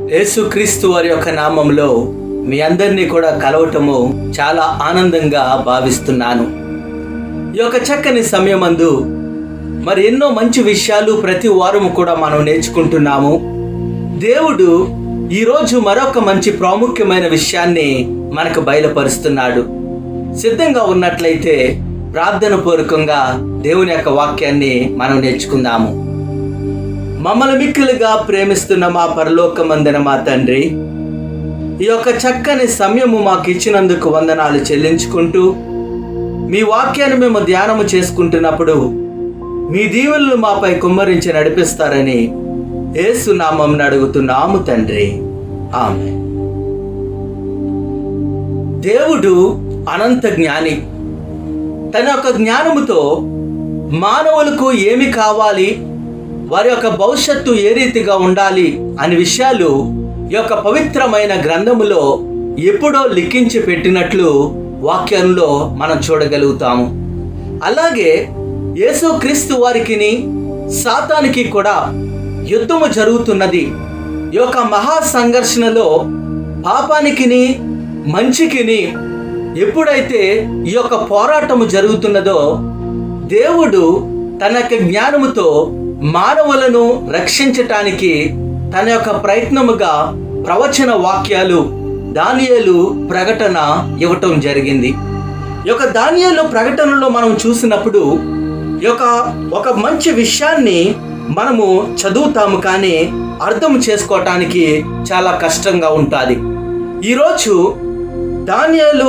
యేసుక్రీస్తు వారి యొక్క నామంలో మీ అందరినీ కూడా కలవటము చాలా ఆనందంగా భావిస్తున్నాను ఈ యొక్క చక్కని సమయమందు మరి ఎన్నో మంచి విషయాలు ప్రతి వారము కూడా మనం నేర్చుకుంటున్నాము దేవుడు ఈరోజు మరొక మంచి ప్రాముఖ్యమైన విషయాన్ని మనకు బయలుపరుస్తున్నాడు సిద్ధంగా ఉన్నట్లయితే ప్రార్థన పూర్వకంగా దేవుని యొక్క వాక్యాన్ని మనం నేర్చుకుందాము మమ్మల్ని మిక్కులుగా ప్రేమిస్తున్న మా పరలోకమందన మా తండ్రి ఈ యొక్క చక్కని సమయము మాకు ఇచ్చినందుకు వందనాలు చెల్లించుకుంటూ మీ వాక్యాన్ని మేము ధ్యానము చేసుకుంటున్నప్పుడు మీ దీవెనలు మాపై కుమ్మరించి నడిపిస్తారని ఏసునామం అడుగుతున్నాము తండ్రి ఆమె దేవుడు అనంత జ్ఞాని తన యొక్క జ్ఞానముతో మానవులకు ఏమి కావాలి వారి యొక్క భవిష్యత్తు ఏ రీతిగా ఉండాలి అనే విషయాలు ఈ యొక్క పవిత్రమైన గ్రంథములో ఎప్పుడో లిఖించి పెట్టినట్లు వాక్యంలో మనం చూడగలుగుతాము అలాగే యేసుక్రీస్తు వారికిని సాతానికి కూడా యుద్ధము జరుగుతున్నది ఈ యొక్క మహా సంఘర్షణలో పాపానికిని మంచికిని ఎప్పుడైతే ఈ యొక్క పోరాటము జరుగుతున్నదో దేవుడు తన యొక్క జ్ఞానముతో మానవులను రక్షించటానికి తన యొక్క ప్రయత్నముగా ప్రవచన వాక్యాలు దానియేలు ప్రకటన ఇవ్వటం జరిగింది ఈ యొక్క దానియేలు ప్రకటనలో మనం చూసినప్పుడు ఈ యొక్క ఒక మంచి విషయాన్ని మనము చదువుతాము కానీ అర్థం చేసుకోవటానికి చాలా కష్టంగా ఉంటుంది ఈరోజు దానియాలు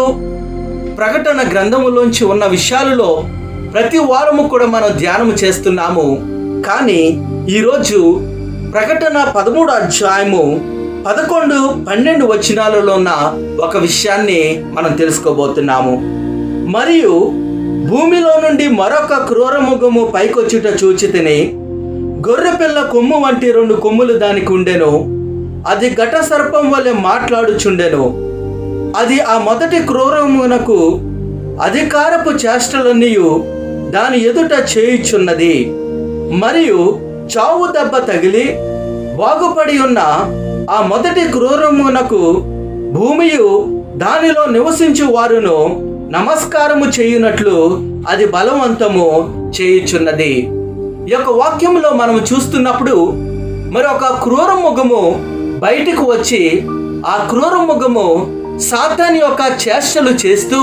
ప్రకటన గ్రంథములోంచి ఉన్న విషయాలలో ప్రతి వారము కూడా మనం ధ్యానము చేస్తున్నాము కానీ ఈరోజు ప్రకటన పదమూడు అధ్యాయము పదకొండు పన్నెండు వచనాలలో ఉన్న ఒక విషయాన్ని మనం తెలుసుకోబోతున్నాము మరియు భూమిలో నుండి మరొక క్రూరముఖము పైకొచ్చుట చూచితిని గొర్రెపిల్ల కొమ్ము వంటి రెండు కొమ్ములు దానికి ఉండెను అది ఘట సర్పం వలె మాట్లాడుచుండెను అది ఆ మొదటి క్రూరమునకు అధికారపు చేష్టలన్నీయు దాని ఎదుట చేయుచున్నది మరియు చావు దెబ్బ తగిలి బాగుపడి ఉన్న ఆ మొదటి క్రూరమునకు భూమియు దానిలో నివసించు వారును నమస్కారము చేయునట్లు అది బలవంతము చేయుచున్నది ఈ యొక్క వాక్యంలో మనం చూస్తున్నప్పుడు మరి ఒక క్రూర ముఖము బయటకు వచ్చి ఆ క్రూర ముఖము సాతాన్ యొక్క చేష్టలు చేస్తూ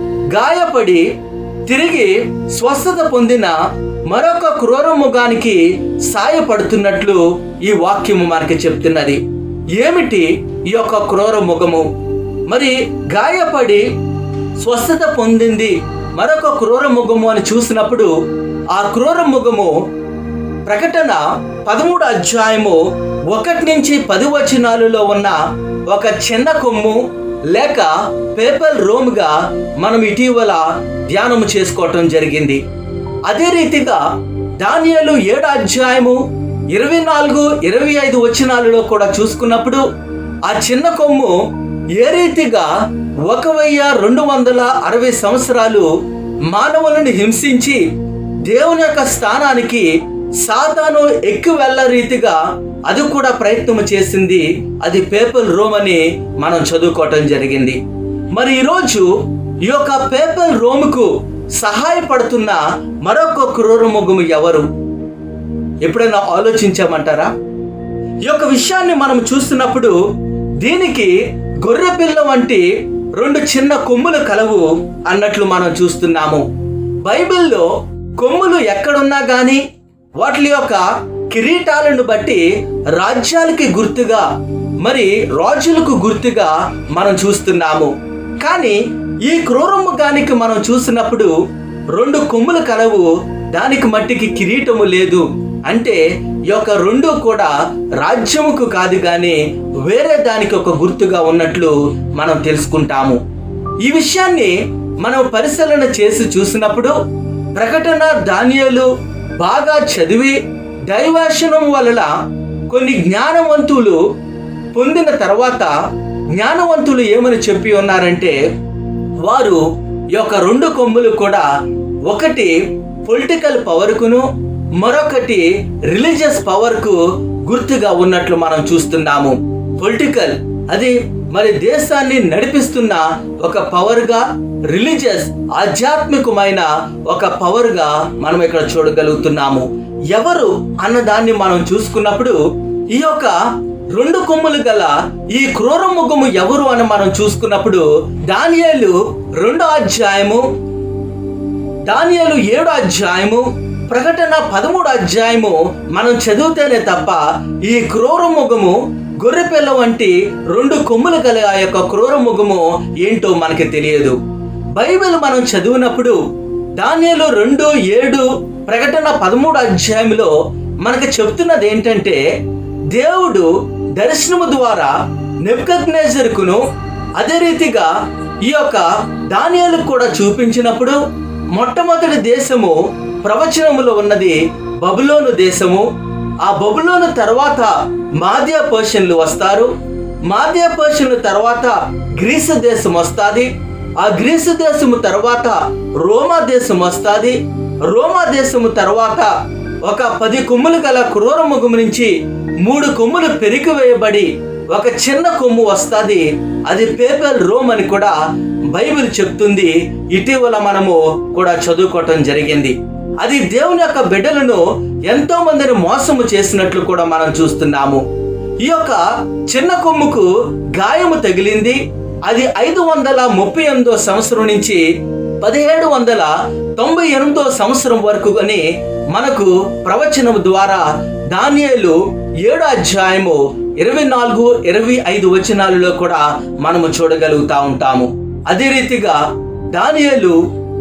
గాయపడి తిరిగి స్వస్థత పొందిన మరొక క్రూర ముఖానికి సాయపడుతున్నట్లు ఈ వాక్యము మనకి చెప్తున్నది ఏమిటి ఈ యొక్క క్రూర ముఖము మరి గాయపడి స్వస్థత పొందింది మరొక క్రూర ముఖము అని చూసినప్పుడు ఆ క్రూర ముఖము ప్రకటన పదమూడు అధ్యాయము ఒకటి నుంచి పది వచనాలలో ఉన్న ఒక చిన్న కొమ్ము లేక పేపర్ రోమ్గా మనం ఇటీవల ధ్యానము చేసుకోవటం జరిగింది అదే రీతిగా దానియాలు ఏడు అధ్యాయము ఇరవై నాలుగు ఇరవై ఐదు వచనాలలో కూడా చూసుకున్నప్పుడు ఆ చిన్న కొమ్ము ఏ రీతిగా ఒక వెయ్యి రెండు వందల అరవై సంవత్సరాలు మానవులను హింసించి దేవుని యొక్క స్థానానికి సాతాను ఎక్కువ వెళ్ళ రీతిగా అది కూడా ప్రయత్నం చేసింది అది పేపర్ రోమ్ అని మనం చదువుకోవటం జరిగింది మరి ఈరోజు ఈ యొక్క పేపర్ రోమ్కు సహాయపడుతున్న మరొక క్రూరముఖము ఎవరు ఎప్పుడైనా ఆలోచించామంటారా ఈ యొక్క విషయాన్ని మనం చూస్తున్నప్పుడు దీనికి గొర్రెపిల్ల వంటి రెండు చిన్న కొమ్ములు కలవు అన్నట్లు మనం చూస్తున్నాము బైబిల్లో కొమ్ములు ఎక్కడున్నా కానీ వాటి యొక్క కిరీటాలను బట్టి రాజ్యాలకి గుర్తుగా మరి రాజులకు గుర్తుగా మనం చూస్తున్నాము కానీ ఈ క్రూరముఖానికి మనం చూసినప్పుడు రెండు కొమ్ములు కలవు దానికి మట్టికి కిరీటము లేదు అంటే ఈ యొక్క రెండు కూడా రాజ్యముకు కాదు కానీ వేరే దానికి ఒక గుర్తుగా ఉన్నట్లు మనం తెలుసుకుంటాము ఈ విషయాన్ని మనం పరిశీలన చేసి చూసినప్పుడు ప్రకటన ధాన్యాలు బాగా చదివి దైవాశనం వలన కొన్ని జ్ఞానవంతులు పొందిన తర్వాత జ్ఞానవంతులు ఏమని చెప్పి ఉన్నారంటే వారు ఈ యొక్క రెండు కొమ్ములు కూడా ఒకటి పొలిటికల్ పవర్కును మరొకటి రిలీజియస్ పవర్కు గుర్తుగా ఉన్నట్లు మనం చూస్తున్నాము పొలిటికల్ అది మరి దేశాన్ని నడిపిస్తున్న ఒక పవర్ గా రిలీజియస్ ఆధ్యాత్మికమైన ఒక పవర్ గా మనం ఇక్కడ చూడగలుగుతున్నాము ఎవరు అన్న దాన్ని మనం చూసుకున్నప్పుడు ఈ యొక్క రెండు కొమ్ములు గల ఈ క్రూర ముఖము ఎవరు అని మనం చూసుకున్నప్పుడు దానియేలు రెండో అధ్యాయము దానియేలు ఏడో అధ్యాయము ప్రకటన పదమూడు అధ్యాయము మనం చదివితేనే తప్ప ఈ క్రూర ముఖము గొర్రెపిల్ల వంటి రెండు కొమ్ములు గల ఆ యొక్క క్రూర ముఖము ఏంటో మనకి తెలియదు బైబిల్ మనం చదివినప్పుడు దానియేలు రెండు ఏడు ప్రకటన పదమూడు అధ్యాయంలో మనకు చెప్తున్నది ఏంటంటే దేవుడు దర్శనము ద్వారా నెబ్కద్నేజర్కును అదే రీతిగా ఈ యొక్క దానియాలకు కూడా చూపించినప్పుడు మొట్టమొదటి దేశము ప్రవచనములో ఉన్నది బబులోను దేశము ఆ బబులోను తర్వాత మాధ్య పర్షన్లు వస్తారు మాధ్య పర్షన్లు తర్వాత గ్రీసు దేశం వస్తుంది ఆ గ్రీసు దేశము తర్వాత రోమా దేశం వస్తుంది రోమా దేశము తర్వాత ఒక పది కొమ్ములు గల క్రూర ముఖము నుంచి మూడు కొమ్ములు పెరికి వేయబడి ఒక చిన్న కొమ్ము వస్తుంది అది పేపల్ రోమ్ అని కూడా బైబిల్ చెప్తుంది ఇటీవల మనము కూడా చదువుకోవటం జరిగింది అది దేవుని యొక్క బిడ్డలను ఎంతో మందిని మోసము చేసినట్లు కూడా మనం చూస్తున్నాము ఈ యొక్క చిన్న కొమ్ముకు గాయము తగిలింది అది ఐదు వందల ముప్పై ఎనిమిదో సంవత్సరం నుంచి పదిహేడు వందల తొంభై ఎనిమిదో సంవత్సరం వరకు అని మనకు ప్రవచనం ద్వారా దానియేలు ఏడో అధ్యాయము ఇరవై నాలుగు ఇరవై ఐదు వచనాలలో కూడా మనము చూడగలుగుతా ఉంటాము అదే రీతిగా దానియేలు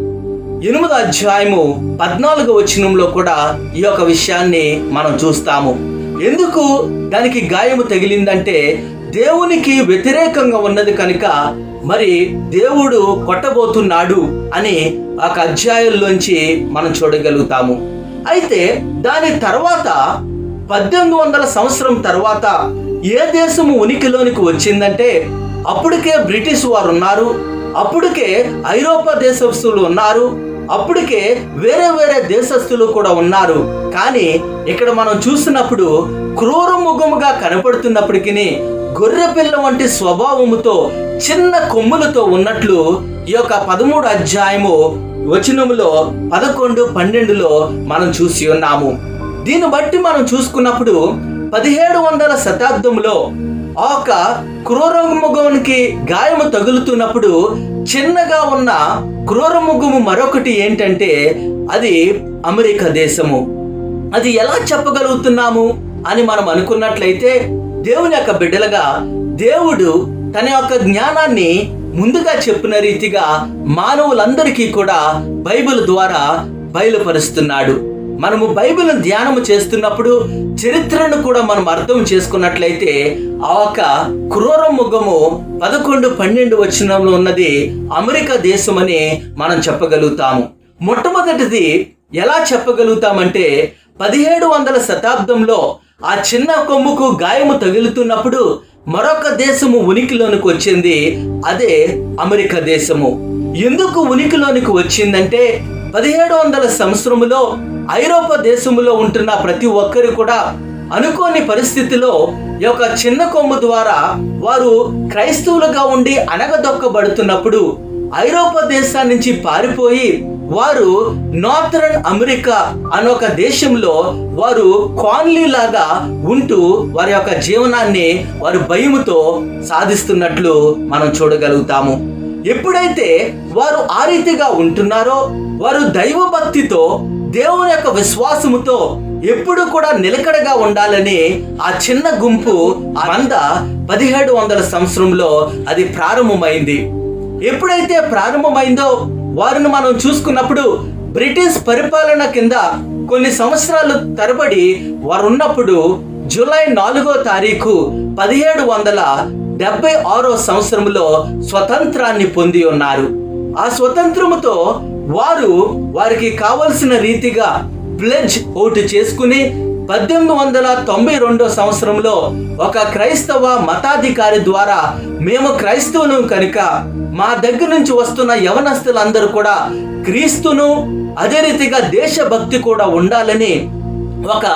ఎనిమిదో అధ్యాయము పద్నాలుగు వచనంలో కూడా ఈ యొక్క విషయాన్ని మనం చూస్తాము ఎందుకు దానికి గాయము తగిలిందంటే దేవునికి వ్యతిరేకంగా ఉన్నది కనుక మరి దేవుడు కొట్టబోతున్నాడు అని ఒక అధ్యాయంలోంచి మనం చూడగలుగుతాము అయితే దాని తర్వాత పద్దెనిమిది వందల సంవత్సరం తర్వాత ఏ దేశము ఉనికిలోనికి వచ్చిందంటే అప్పటికే బ్రిటిష్ వారు ఉన్నారు అప్పటికే ఐరోపా దేశస్తులు ఉన్నారు అప్పటికే వేరే వేరే దేశస్తులు కూడా ఉన్నారు కానీ ఇక్కడ మనం చూసినప్పుడు క్రూర ముఖముగా కనపడుతున్నప్పటికీ గొర్రె పిల్ల వంటి స్వభావముతో చిన్న కొమ్ములతో ఉన్నట్లు ఈ యొక్క పదమూడు అధ్యాయము వచనములో పదకొండు పన్నెండులో మనం చూసి ఉన్నాము దీన్ని బట్టి మనం చూసుకున్నప్పుడు పదిహేడు వందల శతాబ్దంలో ఆ యొక్క క్రూరముఖమునికి గాయము తగులుతున్నప్పుడు చిన్నగా ఉన్న క్రూరముఖము మరొకటి ఏంటంటే అది అమెరికా దేశము అది ఎలా చెప్పగలుగుతున్నాము అని మనం అనుకున్నట్లయితే దేవుని యొక్క బిడ్డలుగా దేవుడు తన యొక్క జ్ఞానాన్ని ముందుగా చెప్పిన రీతిగా మానవులందరికీ కూడా బైబిల్ ద్వారా బయలుపరుస్తున్నాడు మనము బైబిల్ ధ్యానము చేస్తున్నప్పుడు చరిత్రను కూడా మనం అర్థం చేసుకున్నట్లయితే ఆ ఒక క్రూర ముఖము పదకొండు పన్నెండు వచనంలో ఉన్నది అమెరికా దేశం అని మనం చెప్పగలుగుతాము మొట్టమొదటిది ఎలా చెప్పగలుగుతామంటే పదిహేడు వందల శతాబ్దంలో ఆ చిన్న కొమ్ముకు గాయము తగులుతున్నప్పుడు మరొక దేశము ఉనికిలోనికి వచ్చింది అదే అమెరికా దేశము ఎందుకు ఉనికిలోనికి వచ్చిందంటే పదిహేడు వందల సంవత్సరములో ఐరోపా దేశములో ఉంటున్న ప్రతి ఒక్కరు కూడా అనుకోని పరిస్థితిలో ఈ యొక్క చిన్న కొమ్ము ద్వారా వారు క్రైస్తవులుగా ఉండి అనగదొక్కబడుతున్నప్పుడు ఐరోపా దేశాన్ని నుంచి పారిపోయి వారు నార్థరన్ అమెరికా అనే ఒక దేశంలో వారు కాన్లీ లాగా ఉంటూ వారి యొక్క జీవనాన్ని వారు భయముతో సాధిస్తున్నట్లు మనం చూడగలుగుతాము ఎప్పుడైతే వారు ఆ రీతిగా ఉంటున్నారో వారు దైవ భక్తితో దేవుని యొక్క విశ్వాసముతో ఎప్పుడు కూడా నిలకడగా ఉండాలని ఆ చిన్న గుంపు ఆ మంద పదిహేడు వందల సంవత్సరంలో అది ప్రారంభమైంది ఎప్పుడైతే ప్రారంభమైందో వారిని మనం చూసుకున్నప్పుడు బ్రిటిష్ పరిపాలన కింద కొన్ని సంవత్సరాలు తరబడి వారు ఉన్నప్పుడు జూలై నాలుగో తారీఖు పదిహేడు వందల డెబ్బై ఆరో సంవత్సరంలో స్వతంత్రాన్ని పొంది ఉన్నారు ఆ స్వతంత్రముతో వారు వారికి కావలసిన రీతిగా ప్లెడ్జ్ ఓటు చేసుకుని పద్దెనిమిది వందల తొంభై రెండో సంవత్సరంలో ఒక క్రైస్తవ మతాధికారి ద్వారా మేము క్రైస్తవులు కనుక మా దగ్గర నుంచి వస్తున్న యవనస్తులందరూ కూడా క్రీస్తును అదే రీతిగా దేశభక్తి కూడా ఉండాలని ఒక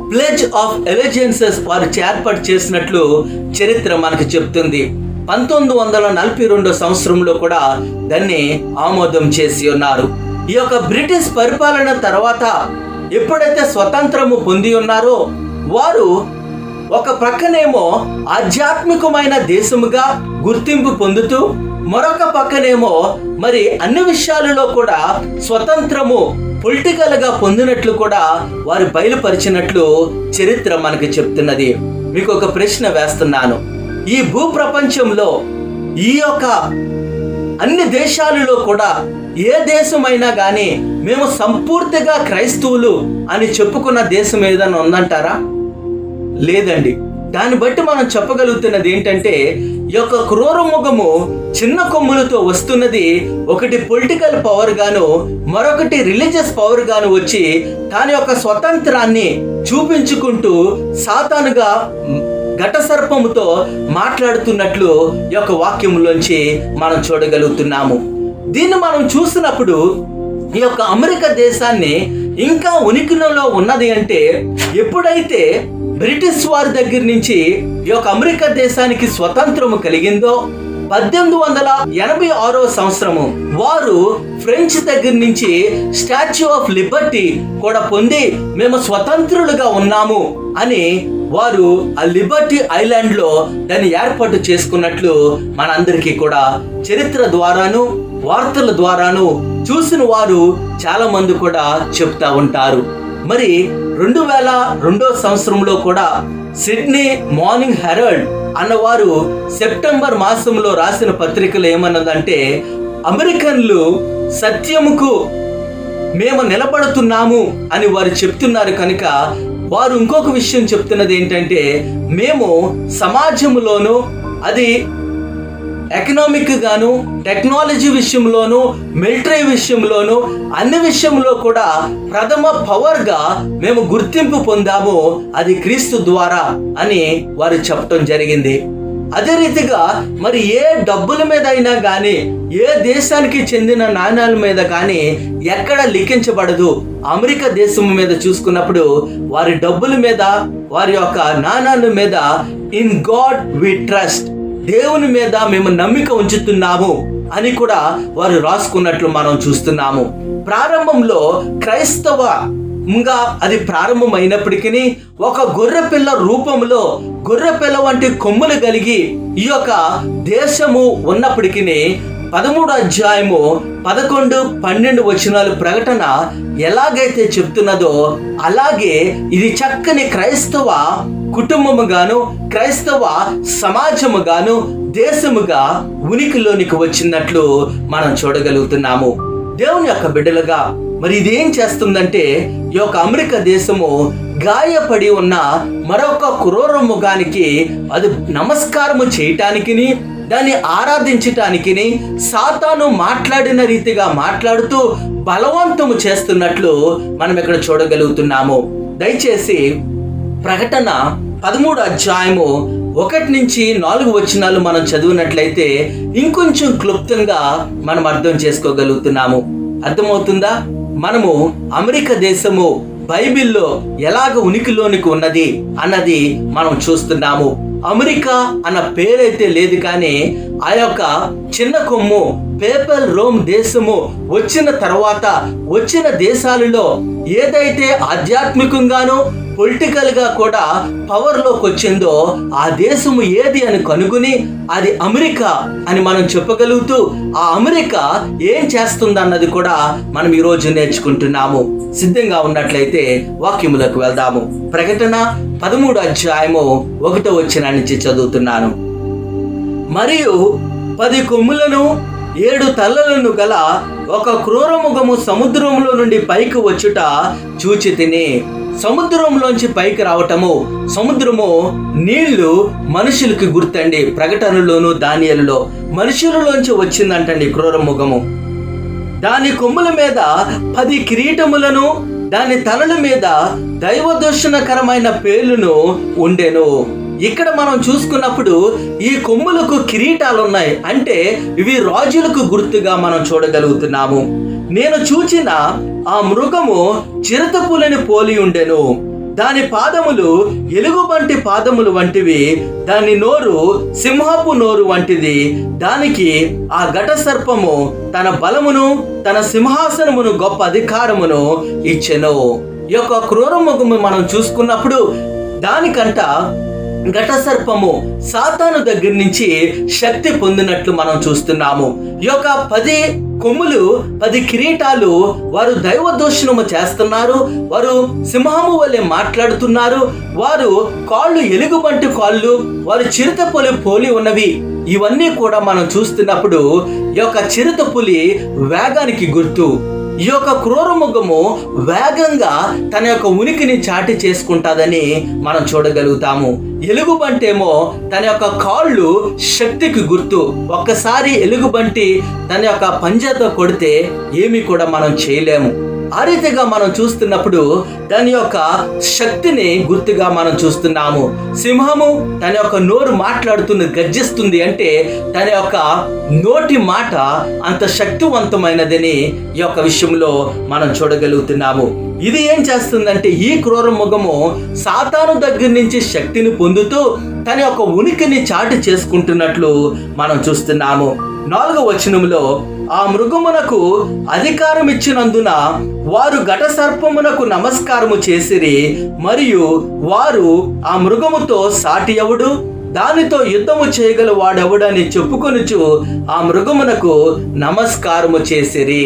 ప్లెజ్ ఆఫ్ ఎలిజెన్సెస్ వారు ఏర్పాటు చేసినట్లు చరిత్ర మనకు చెప్తుంది పంతొమ్మిది వందల నలభై రెండో సంవత్సరంలో కూడా దాన్ని ఆమోదం చేసి ఉన్నారు ఈ యొక్క బ్రిటిష్ పరిపాలన తర్వాత ఎప్పుడైతే స్వతంత్రము పొంది ఉన్నారో వారు ఒక ప్రక్కనేమో ఆధ్యాత్మికమైన దేశముగా గుర్తింపు పొందుతూ మరొక పక్కనేమో మరి అన్ని విషయాలలో కూడా స్వతంత్రము పొలిటికల్ గా పొందినట్లు కూడా వారు బయలుపరిచినట్లు చరిత్ర మనకి చెప్తున్నది మీకు ఒక ప్రశ్న వేస్తున్నాను ఈ భూ ప్రపంచంలో ఈ యొక్క అన్ని దేశాలలో కూడా ఏ దేశమైనా కానీ మేము సంపూర్తిగా క్రైస్తవులు అని చెప్పుకున్న దేశం ఏదైనా ఉందంటారా లేదండి దాన్ని బట్టి మనం చెప్పగలుగుతున్నది ఏంటంటే ఈ యొక్క క్రూరముఖము చిన్న కొమ్ములతో వస్తున్నది ఒకటి పొలిటికల్ పవర్ గాను మరొకటి రిలీజియస్ పవర్ గాను వచ్చి దాని యొక్క స్వతంత్రాన్ని చూపించుకుంటూ సాతానుగా ఘట సర్పముతో మాట్లాడుతున్నట్లు ఈ యొక్క వాక్యంలోంచి మనం చూడగలుగుతున్నాము దీన్ని మనం చూసినప్పుడు ఈ యొక్క అమెరికా దేశాన్ని ఇంకా ఉనికిలో ఉన్నది అంటే ఎప్పుడైతే బ్రిటిష్ వారి దగ్గర నుంచి ఈ యొక్క అమెరికా దేశానికి స్వతంత్రము కలిగిందో పద్దెనిమిది వందల ఎనభై ఆరో సంవత్సరము వారు ఫ్రెంచ్ దగ్గర నుంచి స్టాచ్యూ ఆఫ్ లిబర్టీ కూడా పొంది మేము స్వతంత్రులుగా ఉన్నాము అని వారు ఆ లిబర్టీ ఐలాండ్ లో దాన్ని ఏర్పాటు చేసుకున్నట్లు మనందరికీ కూడా చరిత్ర ద్వారాను వార్తల ద్వారాను చూసిన వారు చాలా మంది కూడా చెప్తా ఉంటారు మరి రెండు వేల రెండో సంవత్సరంలో కూడా సిడ్నీ మార్నింగ్ హెరాల్డ్ అన్నవారు సెప్టెంబర్ మాసంలో రాసిన పత్రికలు ఏమన్నదంటే అమెరికన్లు సత్యముకు మేము నిలబడుతున్నాము అని వారు చెప్తున్నారు కనుక వారు ఇంకొక విషయం చెప్తున్నది ఏంటంటే మేము సమాజంలోనూ అది ఎకనామిక్ గాను టెక్నాలజీ విషయంలోను మిలిటరీ విషయంలోను అన్ని విషయంలో కూడా ప్రథమ పవర్ గా మేము గుర్తింపు పొందాము అది క్రీస్తు ద్వారా అని వారు చెప్పటం జరిగింది అదే రీతిగా మరి ఏ డబ్బుల మీద అయినా కానీ ఏ దేశానికి చెందిన నాణ్యాల మీద కానీ ఎక్కడ లిఖించబడదు అమెరికా దేశం మీద చూసుకున్నప్పుడు వారి డబ్బుల మీద వారి యొక్క నాణాల మీద ఇన్ గాడ్ వి ట్రస్ట్ దేవుని మీద మేము నమ్మిక ఉంచుతున్నాము అని కూడా వారు రాసుకున్నట్లు మనం చూస్తున్నాము ప్రారంభంలో క్రైస్తవ ఇంకా అది ప్రారంభమైనప్పటికీ ఒక గొర్రె పిల్ల రూపంలో గొర్రె పిల్ల వంటి కొమ్ములు కలిగి ఈ యొక్క దేశము ఉన్నప్పటికీ పదమూడు అధ్యాయము పదకొండు పన్నెండు వచనాలు ప్రకటన ఎలాగైతే చెప్తున్నదో అలాగే ఇది చక్కని క్రైస్తవ కుటుంబముగాను క్రైస్తవ సమాజముగాను దేశముగా ఉనికిలోనికి వచ్చినట్లు మనం చూడగలుగుతున్నాము దేవుని యొక్క బిడ్డలుగా మరి ఇదేం చేస్తుందంటే ఈ యొక్క అమెరికా దేశము గాయపడి ఉన్న మరొక క్రూర ముఖానికి అది నమస్కారము చేయటానికి దాన్ని ఆరాధించటానికి సాతాను మాట్లాడిన రీతిగా మాట్లాడుతూ బలవంతము చేస్తున్నట్లు మనం ఇక్కడ చూడగలుగుతున్నాము దయచేసి ప్రకటన పదమూడు అధ్యాయము ఒకటి నుంచి నాలుగు వచనాలు మనం చదివినట్లయితే ఇంకొంచెం క్లుప్తంగా మనం అర్థం చేసుకోగలుగుతున్నాము అర్థమవుతుందా మనము అమెరికా దేశము బైబిల్లో ఎలాగ ఉనికిలోనికి ఉన్నది అన్నది మనం చూస్తున్నాము అమెరికా అన్న పేరైతే లేదు కానీ ఆ యొక్క చిన్న కొమ్ము పేపల్ రోమ్ దేశము వచ్చిన తర్వాత వచ్చిన దేశాలలో ఏదైతే ఆధ్యాత్మికంగానో పొలిటికల్ గా కూడా పవర్ లోకి వచ్చిందో ఆ దేశము ఏది అని కనుగొని అది అమెరికా అని మనం చెప్పగలుగుతూ ఆ అమెరికా ఏం చేస్తుంది అన్నది కూడా మనం ఈ రోజు నేర్చుకుంటున్నాము సిద్ధంగా ఉన్నట్లయితే వాక్యములకు వెళ్దాము ప్రకటన పదమూడు అధ్యాయము ఒకటో వచ్చిన నుంచి చదువుతున్నాను మరియు పది కొమ్ములను ఏడు తలలను గల ఒక క్రూరముఖము సముద్రంలో నుండి పైకి వచ్చుట చూచి తిని సముద్రంలోంచి పైకి రావటము సముద్రము నీళ్లు మనుషులకి గుర్తండి ప్రకటనలోను దానియలలో మనుషులలోంచి వచ్చిందంటండి క్రూరముఖము దాని కొమ్ముల మీద పది కిరీటములను దాని తలల మీద దైవదూషణకరమైన పేర్లను ఉండెను ఇక్కడ మనం చూసుకున్నప్పుడు ఈ కొమ్ములకు కిరీటాలు ఉన్నాయి అంటే ఇవి రాజులకు గుర్తుగా మనం చూడగలుగుతున్నాము నేను చూచిన ఆ మృగము చిరతపులని పోలి ఉండెను దాని పాదములు ఎలుగుబంటి పాదములు వంటివి దాని నోరు సింహపు నోరు వంటిది దానికి ఆ ఘట సర్పము తన బలమును తన సింహాసనమును గొప్ప అధికారమును ఇచ్చెను ఈ యొక్క క్రూరముఖము మనం చూసుకున్నప్పుడు దానికంట ఘట సర్పము సాతాను దగ్గర నుంచి శక్తి పొందినట్లు మనం చూస్తున్నాము ఈ యొక్క పది కొమ్ములు పది కిరీటాలు వారు దైవ దూషణము చేస్తున్నారు వారు సింహము వల్లే మాట్లాడుతున్నారు వారు కాళ్ళు ఎలుగుబంటి కాళ్ళు వారు చిరుత పులి పోలి ఉన్నవి ఇవన్నీ కూడా మనం చూస్తున్నప్పుడు ఈ యొక్క చిరుత పులి వేగానికి గుర్తు ఈ యొక్క క్రూరముఖము వేగంగా తన యొక్క ఉనికిని చాటి చేసుకుంటాదని మనం చూడగలుగుతాము ఎలుగుబంటేమో తన యొక్క కాళ్ళు శక్తికి గుర్తు ఒక్కసారి ఎలుగుబంటి తన యొక్క పంజాతో కొడితే ఏమీ కూడా మనం చేయలేము ఆ రీతిగా మనం చూస్తున్నప్పుడు దాని యొక్క శక్తిని గుర్తుగా మనం చూస్తున్నాము సింహము తన యొక్క నోరు మాట్లాడుతుంది గర్జిస్తుంది అంటే తన యొక్క నోటి మాట అంత శక్తివంతమైనదని ఈ యొక్క విషయంలో మనం చూడగలుగుతున్నాము ఇది ఏం చేస్తుందంటే ఈ క్రూర ముఖము సాతాను దగ్గర నుంచి శక్తిని పొందుతూ తన యొక్క ఉనికిని చాటు చేసుకుంటున్నట్లు మనం చూస్తున్నాము నాలుగవ వచనంలో ఆ మృగమునకు అధికారం ఇచ్చినందున వారు ఘట సర్పమునకు నమస్కారము చేసిరి మరియు వారు ఆ మృగముతో సాటి ఎవడు దానితో యుద్ధము చేయగల వాడెవడని చెప్పుకొనుచు ఆ మృగమునకు నమస్కారము చేసిరి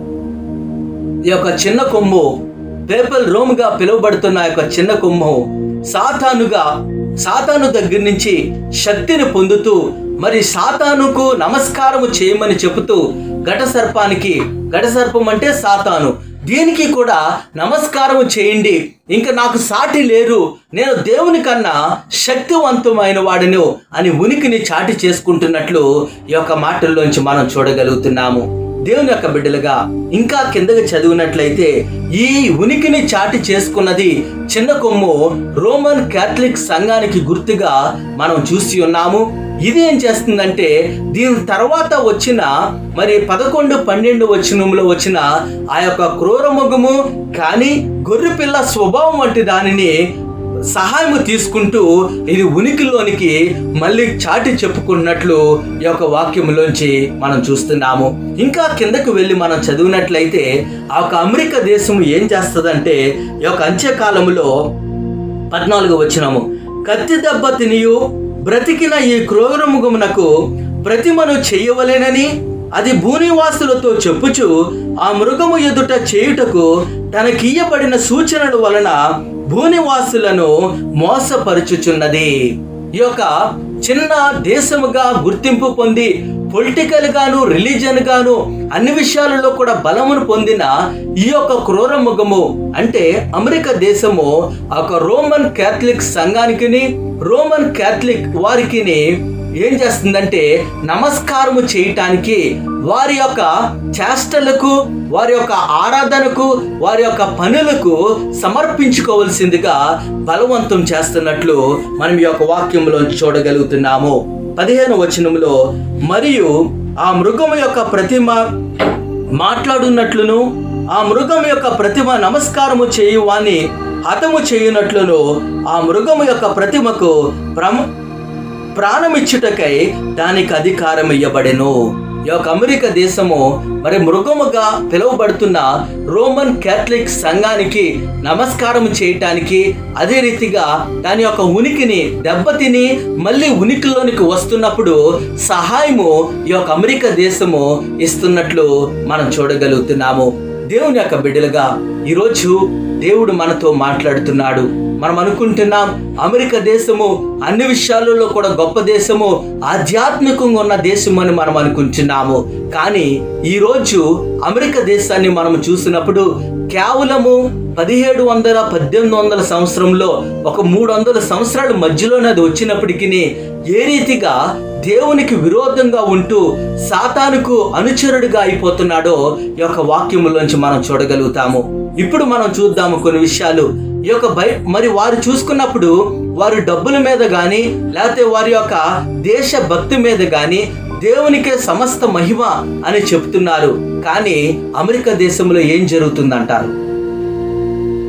ఈ యొక్క చిన్న కొమ్ము పేపల్ రోమ్ గా పిలువబడుతున్న యొక్క చిన్న కొమ్ము సాతానుగా సాతాను దగ్గర నుంచి శక్తిని పొందుతూ మరి సాతానుకు నమస్కారము చేయమని చెబుతూ ఘట సర్పానికి ఘట సర్పం అంటే సాతాను దీనికి కూడా నమస్కారము చేయండి ఇంకా నాకు సాటి లేరు నేను దేవుని కన్నా శక్తివంతమైన వాడిను అని ఉనికిని చాటి చేసుకుంటున్నట్లు ఈ యొక్క మాటల్లోంచి మనం చూడగలుగుతున్నాము దేవుని యొక్క బిడ్డలుగా ఇంకా కిందకి చదివినట్లయితే ఈ ఉనికిని చాటి చేసుకున్నది చిన్న కొమ్ము రోమన్ క్యాథలిక్ సంఘానికి గుర్తుగా మనం చూసి ఉన్నాము ఇది ఏం చేస్తుందంటే దీని తర్వాత వచ్చిన మరి పదకొండు పన్నెండు వచనంలో వచ్చిన ఆ యొక్క క్రూరముఖము కానీ గొర్రెపిల్ల స్వభావం వంటి దానిని సహాయము తీసుకుంటూ ఇది ఉనికిలోనికి మళ్ళీ చాటి చెప్పుకున్నట్లు ఈ యొక్క వాక్యంలోంచి మనం చూస్తున్నాము ఇంకా కిందకు వెళ్ళి మనం చదివినట్లయితే ఆ యొక్క అమెరికా దేశం ఏం చేస్తుందంటే ఈ యొక్క అంత్యకాలంలో పద్నాలుగు వచ్చినాము కత్తి దెబ్బ తినియు బ్రతికిన ఈ క్రూరముఖమునకు ప్రతిమను చెయ్యవలేనని అది భూనివాసులతో చెప్పుచు ఆ మృగము ఎదుట చేయుటకు తనకియ్యబడిన సూచనల వలన భూనివాసులను మోసపరుచుచున్నది ఈ యొక్క చిన్న దేశముగా గుర్తింపు పొంది పొలిటికల్ గాను రిలీజియన్ గాను అన్ని విషయాలలో కూడా బలమును పొందిన ఈ యొక్క క్రూర ముఖము అంటే అమెరికా దేశము ఒక రోమన్ క్యాథలిక్ సంఘానికి రోమన్ క్యాథలిక్ వారికి ఏం చేస్తుందంటే నమస్కారము చేయటానికి వారి యొక్క చేష్టలకు వారి యొక్క ఆరాధనకు వారి యొక్క పనులకు సమర్పించుకోవలసిందిగా బలవంతం చేస్తున్నట్లు మనం ఈ యొక్క వాక్యంలో చూడగలుగుతున్నాము పదిహేను వచనంలో మరియు ఆ మృగము యొక్క ప్రతిమ మాట్లాడున్నట్లును ఆ మృగం యొక్క ప్రతిమ నమస్కారము చేయువాని హతము చేయునట్లును ఆ మృగము యొక్క ప్రతిమకు ప్రమ ప్రాణమిచ్చుటకై దానికి అధికారం ఇవ్వబడెను ఈ యొక్క అమెరికా దేశము మరి మృగముగా పిలువబడుతున్న రోమన్ క్యాథలిక్ సంఘానికి నమస్కారం చేయటానికి అదే రీతిగా దాని యొక్క ఉనికిని దెబ్బతిని మళ్ళీ ఉనికిలోనికి వస్తున్నప్పుడు సహాయము ఈ యొక్క అమెరికా దేశము ఇస్తున్నట్లు మనం చూడగలుగుతున్నాము దేవుని యొక్క బిడ్డలుగా ఈరోజు దేవుడు మనతో మాట్లాడుతున్నాడు మనం అనుకుంటున్నాం అమెరికా దేశము అన్ని విషయాలలో కూడా గొప్ప దేశము ఆధ్యాత్మికంగా ఉన్న దేశం అని మనం అనుకుంటున్నాము కానీ ఈరోజు అమెరికా దేశాన్ని మనం చూసినప్పుడు కేవలము పదిహేడు వందల పద్దెనిమిది వందల సంవత్సరంలో ఒక మూడు వందల సంవత్సరాల మధ్యలోనే అది వచ్చినప్పటికీ ఏ రీతిగా దేవునికి విరోధంగా ఉంటూ సాతానుకు అనుచరుడిగా అయిపోతున్నాడో ఈ యొక్క వాక్యములోంచి మనం చూడగలుగుతాము ఇప్పుడు మనం చూద్దాము కొన్ని విషయాలు ఈ యొక్క బై మరి వారు చూసుకున్నప్పుడు వారు డబ్బుల మీద కానీ లేకపోతే వారి యొక్క దేశ భక్తి మీద కానీ దేవునికే సమస్త మహిమ అని చెప్తున్నారు కానీ అమెరికా దేశంలో ఏం జరుగుతుందంటారు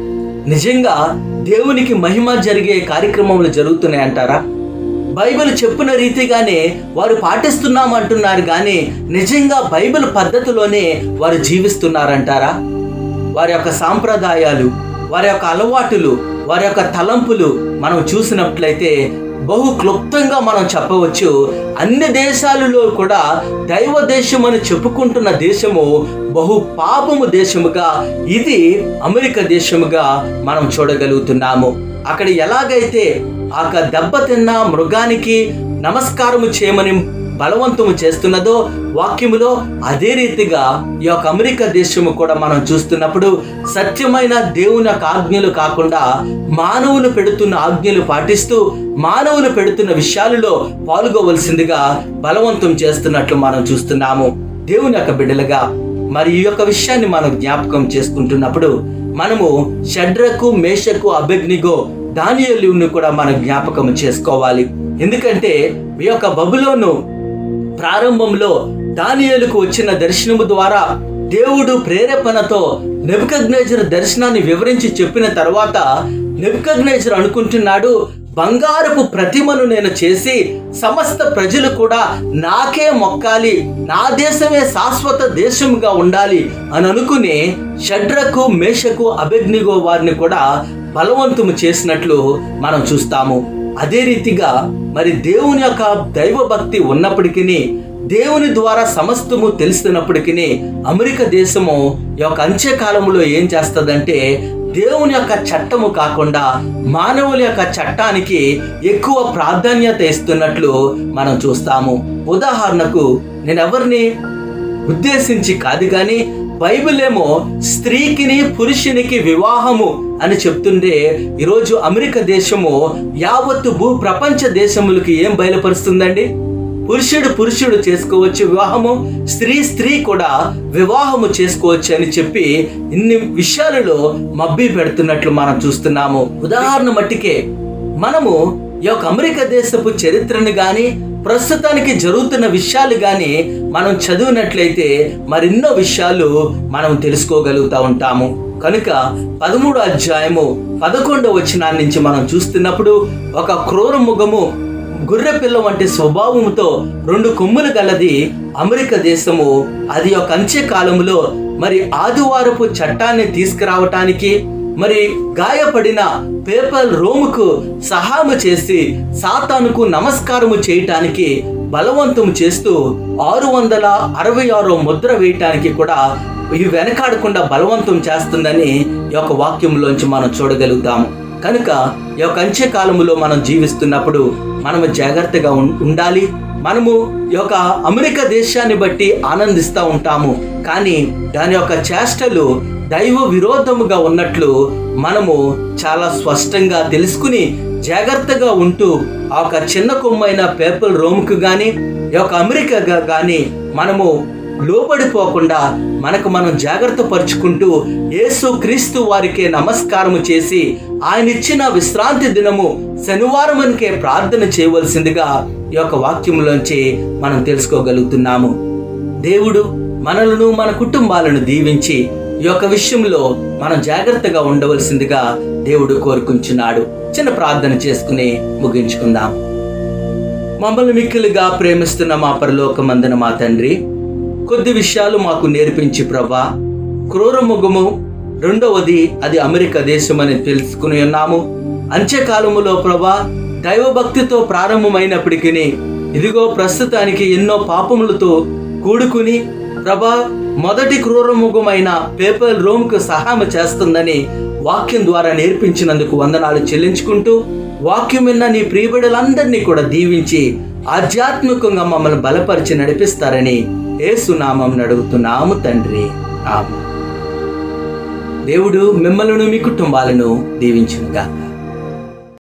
నిజంగా దేవునికి మహిమ జరిగే కార్యక్రమములు జరుగుతున్నాయి అంటారా బైబిల్ చెప్పిన రీతిగానే వారు పాటిస్తున్నామంటున్నారు కానీ నిజంగా బైబిల్ పద్ధతిలోనే వారు జీవిస్తున్నారంటారా వారి యొక్క సాంప్రదాయాలు వారి యొక్క అలవాటులు వారి యొక్క తలంపులు మనం చూసినట్లయితే బహు క్లుప్తంగా మనం చెప్పవచ్చు అన్ని దేశాలలో కూడా దైవ దేశం అని చెప్పుకుంటున్న దేశము బహు పాపము దేశముగా ఇది అమెరికా దేశముగా మనం చూడగలుగుతున్నాము అక్కడ ఎలాగైతే ఆ యొక్క దెబ్బతిన్న మృగానికి నమస్కారము చేయమని బలవంతము చేస్తున్నదో వాక్యములో అదే రీతిగా ఈ యొక్క అమెరికా దేశము కూడా మనం చూస్తున్నప్పుడు సత్యమైన దేవుని యొక్క ఆజ్ఞలు కాకుండా మానవులు పెడుతున్న ఆజ్ఞలు పాటిస్తూ మానవులు పెడుతున్న విషయాలలో పాల్గొవలసిందిగా బలవంతం చేస్తున్నట్లు మనం చూస్తున్నాము దేవుని యొక్క బిడ్డలుగా మరి ఈ యొక్క విషయాన్ని మనం జ్ఞాపకం చేసుకుంటున్నప్పుడు మనము షడ్రకు మేషకు అభిజ్ఞిగో దానియలును కూడా మనం జ్ఞాపకం చేసుకోవాలి ఎందుకంటే ఈ యొక్క బబులోను ప్రారంభంలో దానియేలుకు వచ్చిన దర్శనము ద్వారా దేవుడు ప్రేరేపణతో నెబుకగ్నేజర్ దర్శనాన్ని వివరించి చెప్పిన తర్వాత నెబుకగ్నేజర్ అనుకుంటున్నాడు బంగారపు ప్రతిమను నేను చేసి సమస్త ప్రజలు కూడా నాకే మొక్కాలి నా దేశమే శాశ్వత దేశముగా ఉండాలి అని అనుకుని షడ్రకు మేషకు అభిజ్ఞిగో వారిని కూడా బలవంతము చేసినట్లు మనం చూస్తాము అదే రీతిగా మరి దేవుని యొక్క దైవ భక్తి ఉన్నప్పటికీ దేవుని ద్వారా సమస్తము తెలిసినప్పటికీ అమెరికా దేశము ఈ యొక్క అంత్యకాలంలో ఏం చేస్తుందంటే దేవుని యొక్క చట్టము కాకుండా మానవుల యొక్క చట్టానికి ఎక్కువ ప్రాధాన్యత ఇస్తున్నట్లు మనం చూస్తాము ఉదాహరణకు నేను ఎవరిని ఉద్దేశించి కాదు కానీ బైబిల్ ఏమో స్త్రీకిని పురుషునికి వివాహము అని చెప్తుంటే ఈరోజు అమెరికా దేశము యావత్తు భూ ప్రపంచ దేశములకి ఏం బయలుపరుస్తుందండి పురుషుడు పురుషుడు చేసుకోవచ్చు వివాహము స్త్రీ స్త్రీ కూడా వివాహము చేసుకోవచ్చు అని చెప్పి ఇన్ని విషయాలలో మబ్బి పెడుతున్నట్లు మనం చూస్తున్నాము ఉదాహరణ మట్టికే మనము ఈ యొక్క అమెరికా దేశపు చరిత్రను గాని ప్రస్తుతానికి జరుగుతున్న విషయాలు గాని మనం చదివినట్లయితే మరెన్నో విషయాలు మనం తెలుసుకోగలుగుతా ఉంటాము కనుక పదమూడు అధ్యాయము పదకొండవ వచనాన్ని నుంచి మనం చూస్తున్నప్పుడు ఒక క్రూర ముఖము గుర్రె పిల్ల వంటి స్వభావముతో రెండు కొమ్ములు గలది అమెరికా దేశము అది ఒక అంత్యకాలములో మరి ఆదివారపు చట్టాన్ని తీసుకురావటానికి మరి గాయపడిన పేపల్ రోముకు సహాము చేసి సాతానుకు నమస్కారము చేయటానికి బలవంతం చేస్తూ ఆరు వందల అరవై ఆరో ముద్ర వేయటానికి కూడా ఇది వెనకాడకుండా బలవంతం చేస్తుందని ఈ యొక్క వాక్యంలోంచి మనం చూడగలుగుతాము కనుక ఈ యొక్క అంత్యకాలములో మనం జీవిస్తున్నప్పుడు మనము జాగ్రత్తగా ఉం- ఉండాలి మనము ఈ యొక్క అమెరికా దేశాన్ని బట్టి ఆనందిస్తూ ఉంటాము కానీ దాని యొక్క చేష్టలు దైవ విరోధముగా ఉన్నట్లు మనము చాలా స్పష్టంగా తెలుసుకుని జాగ్రత్తగా ఉంటూ ఆ యొక్క చిన్న కొమ్మైన పేపల్ రోమ్కు కానీ ఈ యొక్క అమెరికా కానీ మనము లోబడిపోకుండా మనకు మనం జాగ్రత్త పరుచుకుంటూ యేసు క్రీస్తు వారికే నమస్కారము చేసి ఆయన ఇచ్చిన విశ్రాంతి దినము శనివారమునికే ప్రార్థన చేయవలసిందిగా ఈ యొక్క వాక్యంలోంచి మనం తెలుసుకోగలుగుతున్నాము దేవుడు మనలను మన కుటుంబాలను దీవించి ఈ యొక్క విషయంలో మనం జాగ్రత్తగా ఉండవలసిందిగా దేవుడు కోరుకుంటున్నాడు చిన్న ప్రార్థన చేసుకుని ముగించుకుందాం మమ్మల్ని మిక్కిలిగా ప్రేమిస్తున్న మా పరలోకమందున మా తండ్రి కొద్ది విషయాలు మాకు నేర్పించి ప్రభా క్రూర ముఖము రెండవది అది అమెరికా దేశం అని తెలుసుకుని ఉన్నాము అంత్యకాలములో ప్రభా దైవభక్తితో ప్రారంభమైనప్పటికీ ఇదిగో ప్రస్తుతానికి ఎన్నో పాపములతో కూడుకుని ప్రభా మొదటి క్రూరముఖమైన పేపర్ రోమ్కు సహాయం చేస్తుందని వాక్యం ద్వారా నేర్పించినందుకు వందనాలు చెల్లించుకుంటూ వాక్యం విన్న నీ ప్రియబిడలందరినీ కూడా దీవించి ఆధ్యాత్మికంగా మమ్మల్ని బలపరిచి నడిపిస్తారని ఏసునామం అడుగుతున్నాము తండ్రి ఆమె దేవుడు మిమ్మల్ని మీ కుటుంబాలను దీవించునుగా